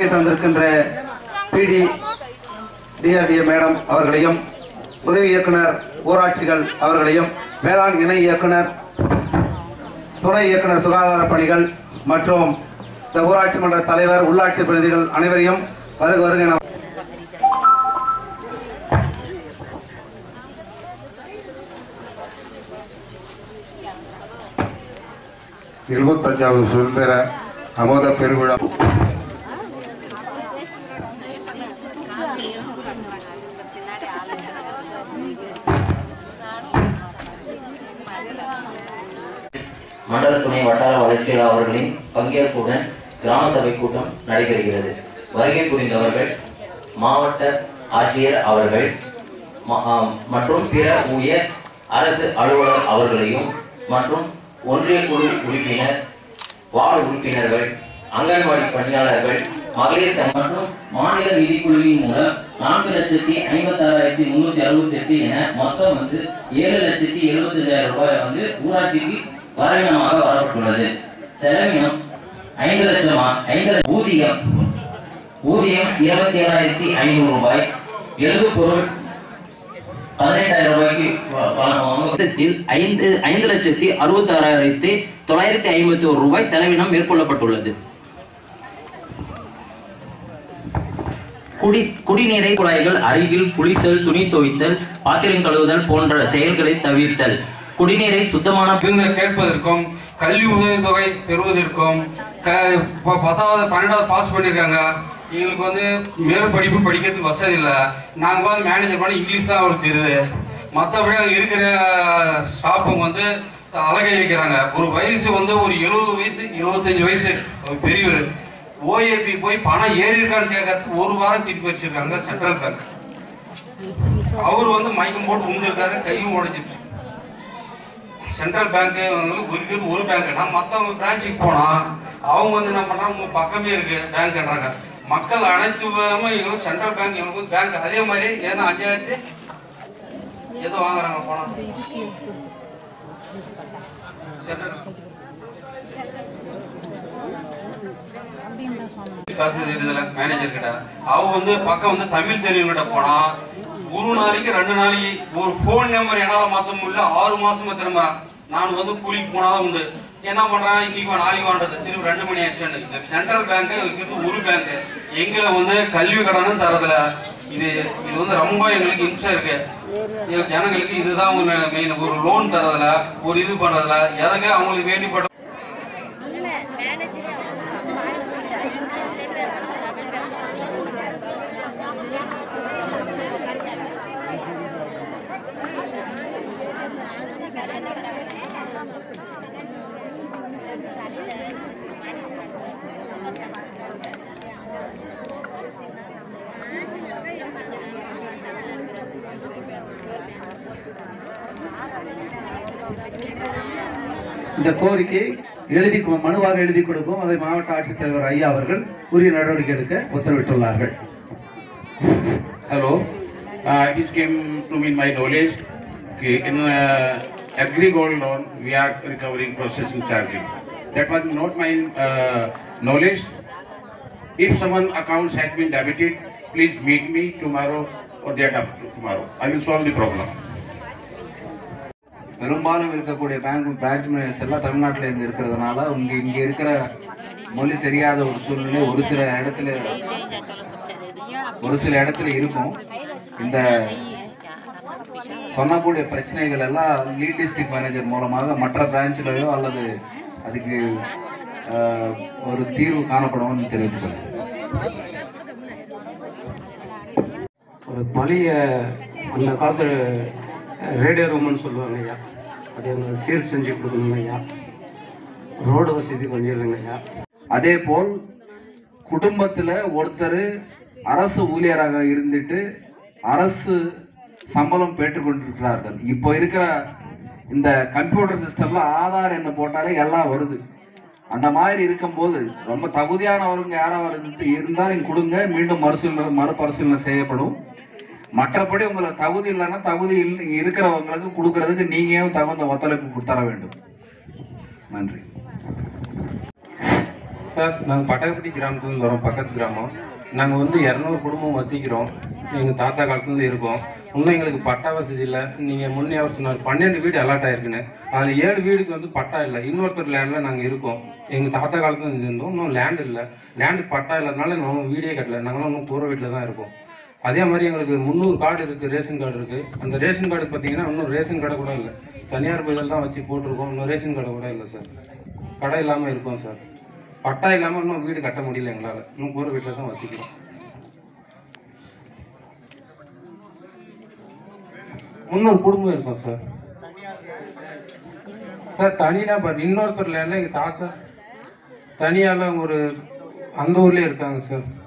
தந்திருக்கின்ற பிடி DRDA madam அவர்களையும் உதவி இயக்குனர் ஊராட்சிகள் அவர்களையும் வேளாண் இணை இயக்குனர் துணை இயக்குனர் சுகாதார பணிகள் மற்றும் இந்த ஊராட்சி மன்ற தலைவர் உள்ளாட்சி பிரதிநிதிகள் அனைவரையும் வருக வருக என இருபத்தஞ்சாவது சுதந்திர அமுத பெருவிழா மண்டல துணை வட்டார வளர்ச்சியாளர் அவர்களின் பங்கேற்புடன் கிராம சபை கூட்டம் நடைபெறுகிறது வருகை புரிந்தவர்கள் மாவட்ட ஆட்சியர் அவர்கள் ம- ஆம், மற்றும் பிற உயர் அரசு அலுவலர் அவர்களையும் மற்றும் ஒன்றிய குழு உறுப்பினர் வார்டு உறுப்பினர்கள் அங்கன்வாடி பணியாளர்கள் மகளிர் சங்கம் மற்றும் மாநில நிதிக்குழுவின் மூலம் நான்கு லட்சத்தி ஐம்பத்தாறாயிரத்தி முன்னூத்தி அறுபத்தி எட்டு என மொத்தம் வந்து ஏழு லட்சத்தி எழுபத்தஞ்சாயிரம் ரூபாய் வந்து ஊராட்சிக்கு வரவினமாக வரப்பட்டுள்ளது செலவினம் ஐந்து லட்சமா ஐந்து லட்சம் ஊதியம் ஊதியம் இருபத்தி ஏழாயிரத்தி ஐநூறு ரூபாய் எழுது பொருள் பதினெட்டாயிரம் ரூபாய்க்கு வ- வழங்குவாங்க. மொத்தத்தில் ஐந்து ஐந்து லட்சத்தி அறுபத்தாறாயிரத்தி தொள்ளாயிரத்தி ஐம்பத்தி ஒரு ரூபாய் செலவினம் மேற்கொள்ளப்பட்டுள்ளது குடி குடிநீரை குழாய்கள் அருகில் குளித்தல் துணி துவைத்தல் பாத்திரம் கழுவுதல் போன்ற செயல்களை தவிர்த்தல் குடிநீரை சுத்தமான இவங்க கேட்பதற்கும் கல்வி உதவித்தொகை பெறுவதற்கும் க இப்போ பத்தாவது பன்னெண்டாவது பாஸ் பண்ணியிருக்காங்க எங்களுக்கு வந்து மேல் படிப்பு படிக்கிறதுக்கு வசதி இல்லை நாங்கள் வந்து மேனேஜர் பண்ணி இங்கிலீஷ் தான் அவருக்கு தெரியுது மற்றபடி அங்கே இருக்கிற ஸ்டாஃபுங்க வந்து அழகை வைக்கிறாங்க ஒரு வயசு வந்து ஒரு எழுபது வயசு இருபத்தஞ்சு வயசு ஒரு பெரியவர் ஓஏபி போய் பணம் ஏறி இருக்கான்னு கேட்கறதுக்கு ஒரு வாரம் திருப்பி வச்சிருக்காங்க சென்ட்ரல் பேங்க் அவர் வந்து மயக்கம் போட்டு உந்திருக்காரு கையும் உடைஞ்சிருச்சு சென்ட்ரல் பேங்க் இருக்கிறது ஒரு பேங்க்னா மற்றவங்க பிரான்ச்சுக்கு போனா அவங்க வந்து என்ன பண்றாங்க உங்க பக்கமே இருக்கு பேங்க்ன்றாங்க மக்கள் அனைத்து பேருமே எங்களுக்கு சென்ட்ரல் பேங்க் எங்களுக்கு பேங்க் அதே மாதிரி ஏன்னா அஞ்சாயிரத்தி ஏதோ வாங்குறாங்க போனா சென்ட்ரல் காசு தெரியுதுல மேனேஜர் கிட்ட அவங்க வந்து பக்கம் வந்து தமிழ் தெரியுங்கிட்ட போனா ஒரு நாளைக்கு ரெண்டு நாளைக்கு ஒரு ஃபோன் நம்பர் என்னால மாத்த முடியல ஆறு மாசமா திரும்புறான் நான் வந்து கூலிக்கு போனாதான் உண்டு என்ன பண்றான் இன்னைக்கு வா, நாளைக்கு வாண்டது திரும்ப ரெண்டு மணி ஆச்சுன்னு இந்த சென்ட்ரல் பேங்க் இருக்கிறது ஒரு பேங்க் எங்களை வந்து கல்வி கடனும் தரதுல இது இது வந்து ரொம்ப எங்களுக்கு இம்சை இருக்கு எங்க ஜனங்களுக்கு இதுதான் மெயின் ஒரு லோன் தரதுல ஒரு இது பண்றதுல எதுக்கு அவங்களுக்கு வேண்டிப்பட்ட இந்த கோரிக்கை எழுதி கொ- மனுவாக எழுதி கொடுக்கும் அதை மாவட்ட ஆட்சித்தலைவர் ஐயா அவர்கள் உரிய நடவடிக்கை எடுக்க உத்தரவிட்டுள்ளார்கள் Hello. Uh, it came to me in my knowledge. Okay, in uh, agri gold loan, we are recovering processing charges. That was not my uh, knowledge. If someone accounts has been debited, please meet me tomorrow or day after tomorrow. I will solve the problem. பெரும்பாலும் இருக்கக்கூடிய bank branch managers எல்லாம் தமிழ்நாட்டில் இருந்து இருக்கிறதுனால உங்க இங்க இருக்கிற மொழி தெரியாத ஒரு சூழ்நிலை ஒரு சில இடத்துல ஒரு சில இடத்துல இருக்கும் இந்த சொன்னக்கூடிய பிரச்சனைகள் எல்லாம் லீட் டிஸ்ட்ரிக்ட் மேனேஜர் மூலமாக மற்ற பிரான்ச்சிலையோ அல்லது அதுக்கு ஆஹ், ஒரு தீர்வு காணப்படும்னு தெரிவித்துக்கிறேன் ஒரு பழைய அந்த காலத்து ரேடியோ ரூம்னு சொல்லுவாங்க ஐயா அது எனக்கு சீர் செஞ்சு கொடுக்கணுங்க ஐயா ரோடு வசதி கொஞ்சம் இல்லைங்க ஐயா அதே போல் குடும்பத்துல ஒருத்தர் அரசு ஊழியராக இருந்துட்டு அரசு சம்பளம் பெற்றுக்கொண்டிருக்கிறார்கள் இப்போ இருக்கிற இந்த கம்ப்யூட்டர் சிஸ்டம்ல ஆதார் என்ன போட்டாலே எல்லாம் வருது அந்த மாதிரி இருக்கும்போது ரொம்ப தகுதியானவருங்க யாராவது இருந்து இருந்தால் நீங்க கொடுங்க மீண்டும் மறுசீலனை மறுபரிசீலனை செய்யப்படும் மற்றபடி உங்களுக்கு தகுதி இல்லைன்னா தகுதி இல்லை இருக்கிறவங்களுக்கு கொடுக்கறதுக்கு நீங்க தகுந்த ஒத்துழைப்பு கொடுத்தர வேண்டும் நன்றி சார் நாங்கள் பட்டகப்பட்டி கிராமத்துலேருந்து வரோம் பக்கத்து கிராமம் நாங்கள் வந்து இரநூறு குடும்பம் வசிக்கிறோம் எங்கள் தாத்தா காலத்துலேருந்து இருக்கோம் இன்னும் எங்களுக்கு பட்டா வசதி இல்லை நீங்கள் முன்னே அவர் சொன்னார் பன்னெண்டு வீடு அலாட் ஆயிருக்குன்னு அதில் ஏழு வீடுக்கு வந்து பட்டா இல்லை இன்னொருத்தர் லேண்டில் நாங்கள் இருக்கோம் எங்கள் தாத்தா காலத்துல இருந்தோம் இன்னும் லேண்ட் இல்லை லேண்டு பட்டா இல்லாதனால நாங்கள் வீடே கட்டல நாங்களும் இன்னும் கூரை வீட்டில் தான் இருக்கோம் அதே மாதிரி எங்களுக்கு முந்நூறு கார்டு இருக்குது ரேஷன் கார்டு இருக்குது அந்த ரேஷன் கார்டு பார்த்தீங்கன்னா இன்னும் ரேஷன் கடை கூட இல்லை தனியார் பகுதியில் தான் வச்சு போட்டிருக்கோம் இன்னும் ரேஷன் கடை கூட இல்லை சார் கடை இல்லாமல் இருக்கோம் சார் பட்டா இல்லாமல் இன்னும் வீடு கட்ட முடியல எங்களால் இன்னும் கூரை வீட்டில் தான் வசிக்கிறோம் முந்நூறு குடும்பம் இருக்கும் சார் சார் தனியாக பாரு இன்னொருத்தர் லேண்டில் எங்கள் தாத்தா தனியால ஒரு அந்த ஊர்லேயே இருக்காங்க சார்